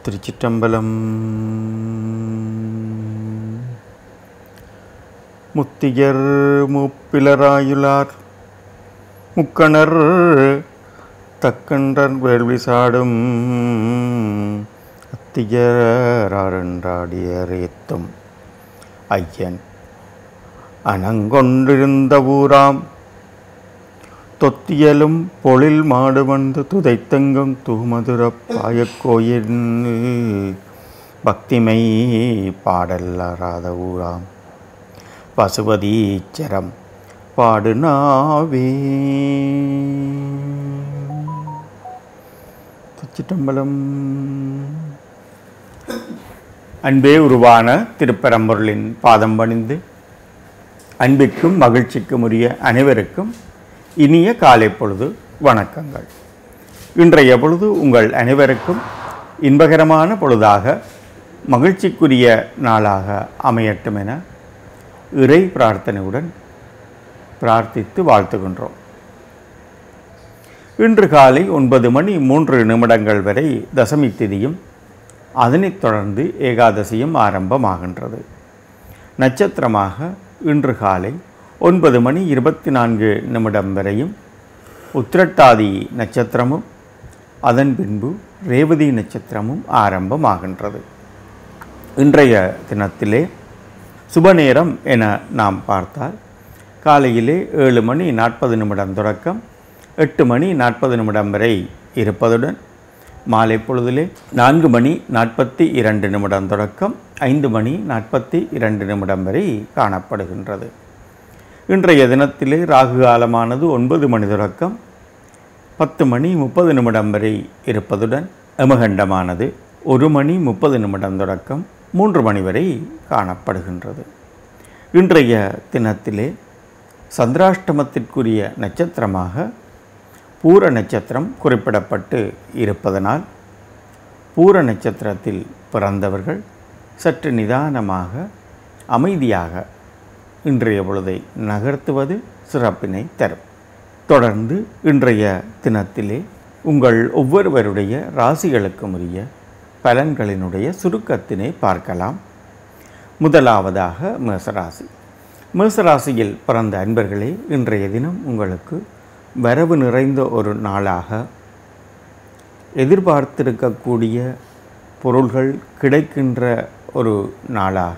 திருச்சிற்றம்பலம் முத்தியர் முப்பிலராயுளார் முக்கணர் தக்கன்றர் வேள்வி சாடும் அத்தியராரண்டாடியரேத்தும் ஐயன் அனங்கொண்டிருந்த ஊராம் தொத்தியலும் பொழில் மாடு வந்து துதைத்தெங்கும் தூமதுர பாயக்கோயில் பக்திமை பாடல்லாராத ஊராம் பசுபதீச்சரம் பாடுனாவே திருச்சிட்டம்பலம் அன்பே உருவான திருப்பரம்பொருளின் பாதம் பணிந்து அன்பிற்கும் மகிழ்ச்சிக்கும் உரிய அனைவருக்கும் இனிய காலை பொழுது வணக்கங்கள் இன்றைய பொழுது உங்கள் அனைவருக்கும் இன்பகரமான பொழுதாக மகிழ்ச்சிக்குரிய நாளாக அமையட்டும் என இறை பிரார்த்தனையுடன் பிரார்த்தித்து வாழ்த்துகின்றோம் இன்று காலை ஒன்பது மணி மூன்று நிமிடங்கள் வரை தசமி திதியும் அதனைத் தொடர்ந்து ஏகாதசியும் ஆரம்பமாகின்றது நட்சத்திரமாக இன்று காலை ஒன்பது மணி இருபத்தி நான்கு நிமிடம் வரையும் உத்திரட்டாதி நட்சத்திரமும் அதன் பின்பு ரேவதி நட்சத்திரமும் ஆரம்பமாகின்றது இன்றைய தினத்திலே சுபநேரம் என நாம் பார்த்தால் காலையிலே ஏழு மணி நாற்பது நிமிடம் தொடக்கம் எட்டு மணி நாற்பது நிமிடம் வரை இருப்பதுடன் மாலை பொழுதிலே நான்கு மணி நாற்பத்தி இரண்டு நிமிடம் தொடக்கம் ஐந்து மணி நாற்பத்தி இரண்டு நிமிடம் வரை காணப்படுகின்றது இன்றைய தினத்திலே ராகு காலமானது ஒன்பது மணி தொடக்கம் பத்து மணி முப்பது நிமிடம் வரை இருப்பதுடன் எமகண்டமானது ஒரு மணி முப்பது நிமிடம் தொடக்கம் மூன்று மணி வரை காணப்படுகின்றது இன்றைய தினத்திலே சந்திராஷ்டமத்திற்குரிய நட்சத்திரமாக பூர நட்சத்திரம் குறிப்பிடப்பட்டு இருப்பதனால் பூர நட்சத்திரத்தில் பிறந்தவர்கள் சற்று நிதானமாக அமைதியாக இன்றைய பொழுதை நகர்த்துவது சிறப்பினை தரும் தொடர்ந்து இன்றைய தினத்திலே உங்கள் ஒவ்வொருவருடைய ராசிகளுக்கும் உரிய பலன்களினுடைய சுருக்கத்தினை பார்க்கலாம் முதலாவதாக மேசராசி மேசராசியில் பிறந்த அன்பர்களே இன்றைய தினம் உங்களுக்கு வரவு நிறைந்த ஒரு நாளாக எதிர்பார்த்திருக்கக்கூடிய பொருள்கள் கிடைக்கின்ற ஒரு நாளாக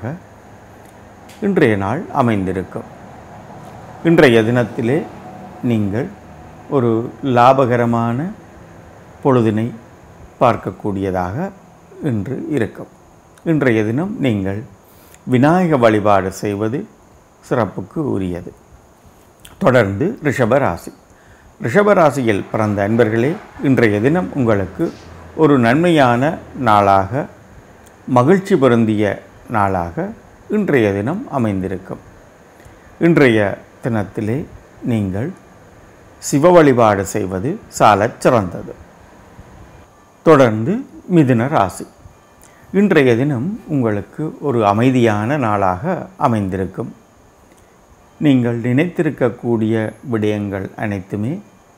இன்றைய நாள் அமைந்திருக்கும் இன்றைய தினத்திலே நீங்கள் ஒரு லாபகரமான பொழுதினை பார்க்கக்கூடியதாக இன்று இருக்கும் இன்றைய தினம் நீங்கள் விநாயக வழிபாடு செய்வது சிறப்புக்கு உரியது தொடர்ந்து ரிஷபராசி ரிஷபராசியில் பிறந்த அன்பர்களே இன்றைய தினம் உங்களுக்கு ஒரு நன்மையான நாளாக மகிழ்ச்சி பொருந்திய நாளாக இன்றைய தினம் அமைந்திருக்கும் இன்றைய தினத்திலே நீங்கள் சிவ வழிபாடு செய்வது சாலச் சிறந்தது தொடர்ந்து மிதுன ராசி இன்றைய தினம் உங்களுக்கு ஒரு அமைதியான நாளாக அமைந்திருக்கும் நீங்கள் நினைத்திருக்கக்கூடிய விடயங்கள் அனைத்துமே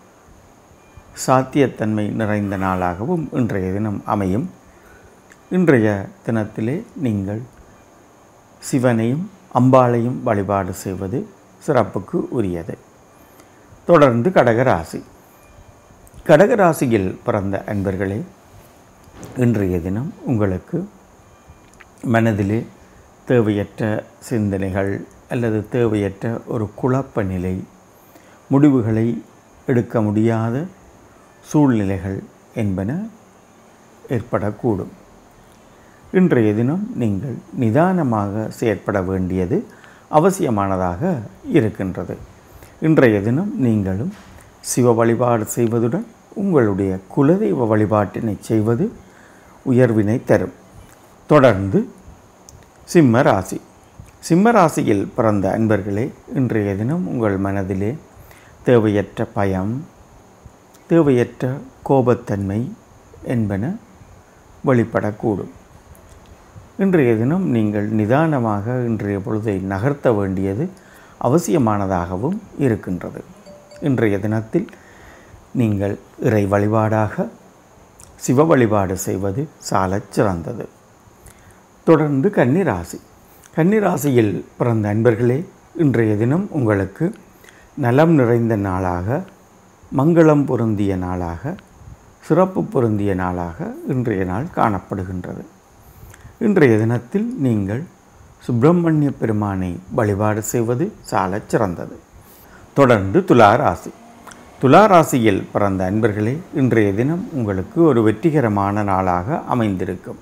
சாத்தியத்தன்மை நிறைந்த நாளாகவும் இன்றைய தினம் அமையும் இன்றைய தினத்திலே நீங்கள் சிவனையும் அம்பாளையும் வழிபாடு செய்வது சிறப்புக்கு உரியது தொடர்ந்து கடகராசி கடகராசியில் பிறந்த அன்பர்களே இன்றைய தினம் உங்களுக்கு மனதிலே தேவையற்ற சிந்தனைகள் அல்லது தேவையற்ற ஒரு குழப்ப நிலை முடிவுகளை எடுக்க முடியாத சூழ்நிலைகள் என்பன ஏற்படக்கூடும் இன்றைய தினம் நீங்கள் நிதானமாக செயற்பட வேண்டியது அவசியமானதாக இருக்கின்றது இன்றைய தினம் நீங்களும் சிவ வழிபாடு செய்வதுடன் உங்களுடைய குலதெய்வ வழிபாட்டினை செய்வது உயர்வினை தரும் தொடர்ந்து சிம்ம ராசி சிம்ம ராசியில் பிறந்த அன்பர்களே இன்றைய தினம் உங்கள் மனதிலே தேவையற்ற பயம் தேவையற்ற கோபத்தன்மை என்பன வெளிப்படக்கூடும் இன்றைய தினம் நீங்கள் நிதானமாக இன்றைய பொழுதை நகர்த்த வேண்டியது அவசியமானதாகவும் இருக்கின்றது இன்றைய தினத்தில் நீங்கள் இறை வழிபாடாக சிவ வழிபாடு செய்வது சாலச் சிறந்தது தொடர்ந்து கன்னிராசி கன்னிராசியில் பிறந்த அன்பர்களே இன்றைய தினம் உங்களுக்கு நலம் நிறைந்த நாளாக மங்களம் பொருந்திய நாளாக சிறப்பு பொருந்திய நாளாக இன்றைய நாள் காணப்படுகின்றது இன்றைய தினத்தில் நீங்கள் சுப்பிரமணிய பெருமானை வழிபாடு செய்வது சாலச் சிறந்தது தொடர்ந்து துலா ராசி துலா ராசியில் பிறந்த அன்பர்களே இன்றைய தினம் உங்களுக்கு ஒரு வெற்றிகரமான நாளாக அமைந்திருக்கும்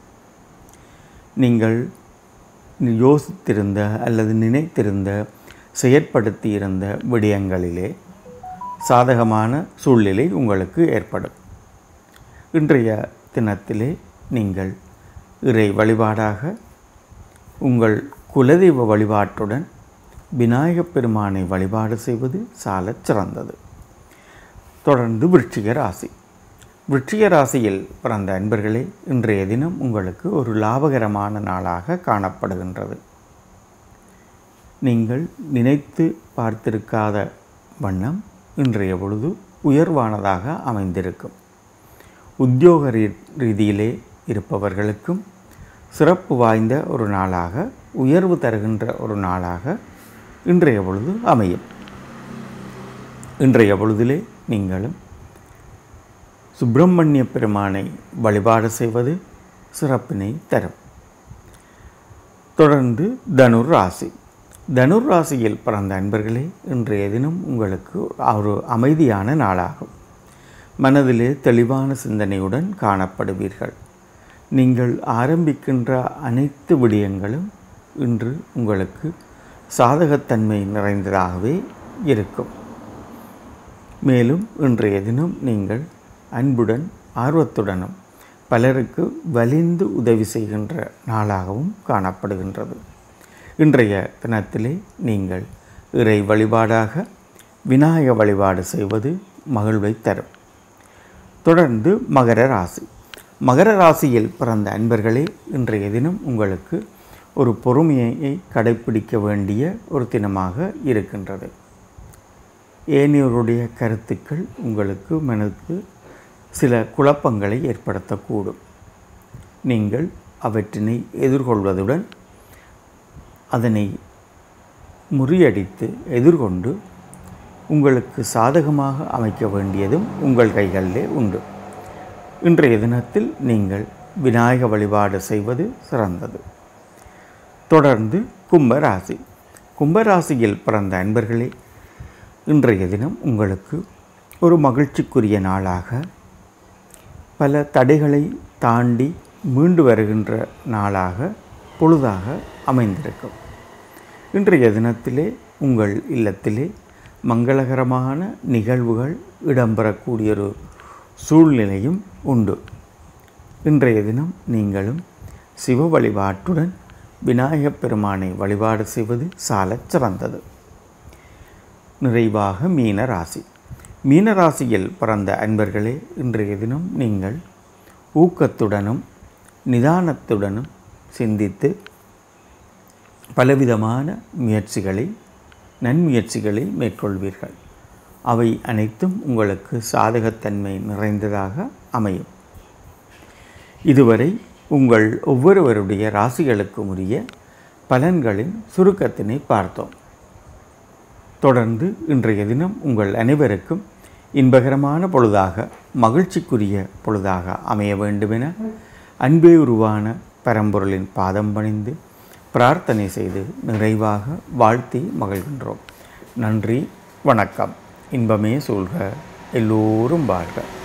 நீங்கள் யோசித்திருந்த அல்லது நினைத்திருந்த செயற்படுத்தியிருந்த விடயங்களிலே சாதகமான சூழ்நிலை உங்களுக்கு ஏற்படும் இன்றைய தினத்திலே நீங்கள் இறை வழிபாடாக உங்கள் குலதெய்வ வழிபாட்டுடன் விநாயகப் பெருமானை வழிபாடு செய்வது சாலச் சிறந்தது தொடர்ந்து விருச்சிக ராசி விருச்சிக ராசியில் பிறந்த அன்பர்களே இன்றைய தினம் உங்களுக்கு ஒரு லாபகரமான நாளாக காணப்படுகின்றது நீங்கள் நினைத்து பார்த்திருக்காத வண்ணம் இன்றைய பொழுது உயர்வானதாக அமைந்திருக்கும் உத்தியோக ரீ- ரீதியிலே இருப்பவர்களுக்கும் சிறப்பு வாய்ந்த ஒரு நாளாக உயர்வு தருகின்ற ஒரு நாளாக இன்றைய பொழுது அமையும் இன்றைய பொழுதிலே நீங்களும் சுப்பிரமணிய பெருமானை வழிபாடு செய்வது சிறப்பினை தரும் தொடர்ந்து தனுர் ராசி தனுர் ராசியில் பிறந்த அன்பர்களே இன்றைய தினம் உங்களுக்கு ஒரு அமைதியான நாளாகும் மனதிலே தெளிவான சிந்தனையுடன் காணப்படுவீர்கள் நீங்கள் ஆரம்பிக்கின்ற அனைத்து விடயங்களும் இன்று உங்களுக்கு சாதகத்தன்மை நிறைந்ததாகவே இருக்கும் மேலும் இன்றைய தினம் நீங்கள் அன்புடன் ஆர்வத்துடனும் பலருக்கு வலிந்து உதவி செய்கின்ற நாளாகவும் காணப்படுகின்றது இன்றைய தினத்திலே நீங்கள் இறை வழிபாடாக விநாயக வழிபாடு செய்வது மகிழ்வை தரும் தொடர்ந்து மகர ராசி மகர ராசியில் பிறந்த அன்பர்களே இன்றைய தினம் உங்களுக்கு ஒரு பொறுமையை கடைப்பிடிக்க வேண்டிய ஒரு தினமாக இருக்கின்றது ஏனையோருடைய கருத்துக்கள் உங்களுக்கு மனதுக்கு சில குழப்பங்களை ஏற்படுத்தக்கூடும் நீங்கள் அவற்றினை எதிர்கொள்வதுடன் அதனை முறியடித்து எதிர்கொண்டு உங்களுக்கு சாதகமாக அமைக்க வேண்டியதும் உங்கள் கைகளிலே உண்டு இன்றைய தினத்தில் நீங்கள் விநாயக வழிபாடு செய்வது சிறந்தது தொடர்ந்து கும்பராசி கும்பராசியில் பிறந்த அன்பர்களே இன்றைய தினம் உங்களுக்கு ஒரு மகிழ்ச்சிக்குரிய நாளாக பல தடைகளை தாண்டி மீண்டு வருகின்ற நாளாக பொழுதாக அமைந்திருக்கும் இன்றைய தினத்திலே உங்கள் இல்லத்திலே மங்களகரமான நிகழ்வுகள் இடம்பெறக்கூடிய ஒரு சூழ்நிலையும் உண்டு இன்றைய தினம் நீங்களும் சிவ வழிபாட்டுடன் விநாயகப் பெருமானை வழிபாடு செய்வது சாலச் சிறந்தது நிறைவாக மீன ராசி மீன ராசியில் பிறந்த அன்பர்களே இன்றைய தினம் நீங்கள் ஊக்கத்துடனும் நிதானத்துடனும் சிந்தித்து பலவிதமான முயற்சிகளை நன்முயற்சிகளை மேற்கொள்வீர்கள் அவை அனைத்தும் உங்களுக்கு சாதகத்தன்மை நிறைந்ததாக அமையும் இதுவரை உங்கள் ஒவ்வொருவருடைய ராசிகளுக்கும் உரிய பலன்களின் சுருக்கத்தினை பார்த்தோம் தொடர்ந்து இன்றைய தினம் உங்கள் அனைவருக்கும் இன்பகரமான பொழுதாக மகிழ்ச்சிக்குரிய பொழுதாக அமைய வேண்டுமென அன்பே உருவான பரம்பொருளின் பாதம் பணிந்து பிரார்த்தனை செய்து நிறைவாக வாழ்த்தி மகிழ்கின்றோம் நன்றி வணக்கம் இன்பமே சூழ்க எல்லோரும் வாழ்க